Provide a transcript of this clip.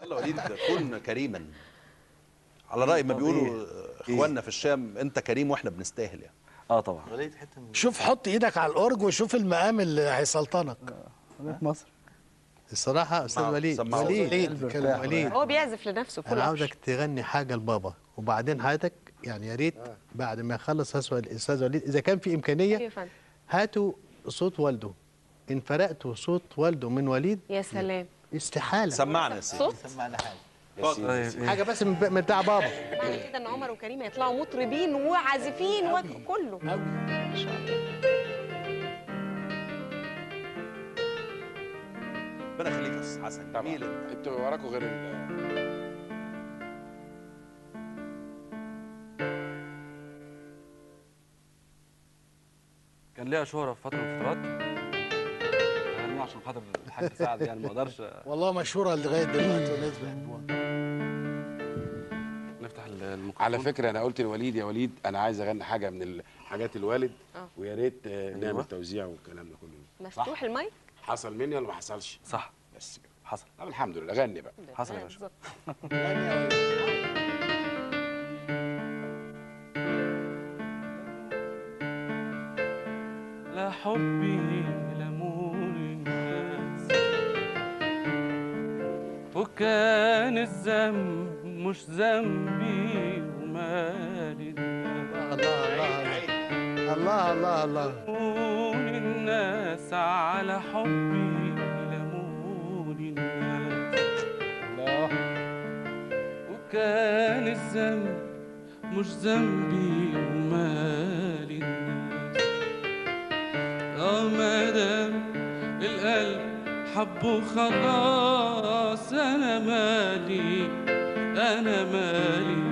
يلا وليد كن كريما على راي ما بيقولوا اخواننا في الشام انت كريم واحنا بنستاهل يعني اه طبعا وليد حته من شوف حط ايدك على الاورج وشوف المقام اللي هيسلطنك في مصر الصراحة أستاذ سمعوا- وليد سمعوا. وليد وليد بيتكلم. وليد هو بيعزف لنفسه كل أنا عشر. عاوزك تغني حاجة لبابا وبعدين حضرتك يعني يا ريت بعد ما يخلص أستاذ أستاذ وليد إذا كان في ايوه إمكانية يا فندم هاتوا صوت والده إن فرقتوا صوت والده من وليد يا سلام استحالة سمعنا يا سيدي صوت سمعنا حاجه اتفضل حاجة بس من من بتاع بابا معنى كده ان عمر وكريم هيطلعوا مطربين وعازفين وكله ما شاء الله ربنا يخليك يا استاذ حسن جميل انت انتوا وراكوا غير ال كان ليها شهرة في فترة من الفترات يعني عشان خاطر الحاج سعد يعني ما اقدرش والله مشهوره لغايه دلوقتي والناس بيحبوها نفتح الميكروفون على فكره انا قلت لوليد يا وليد انا عايز اغني حاجه من حاجات الوالد آه. ويا ريت آه، نعمل توزيع والكلام ده كله مفتوح المايك حصل مني ولا ما حصلش صح بس كده حصل طب الحمد لله غني بقى حصل يا باشا. بالظبط. لا حبي لمول الناس وكان الذنب مش ذنبي ومالي الناس الله الله الله الله الله لمون الناس على حبي لمون الناس الله وكان الذنب مش ذنبي ومالي الناس اه مادام القلب حبه خلاص انا مالي انا مالي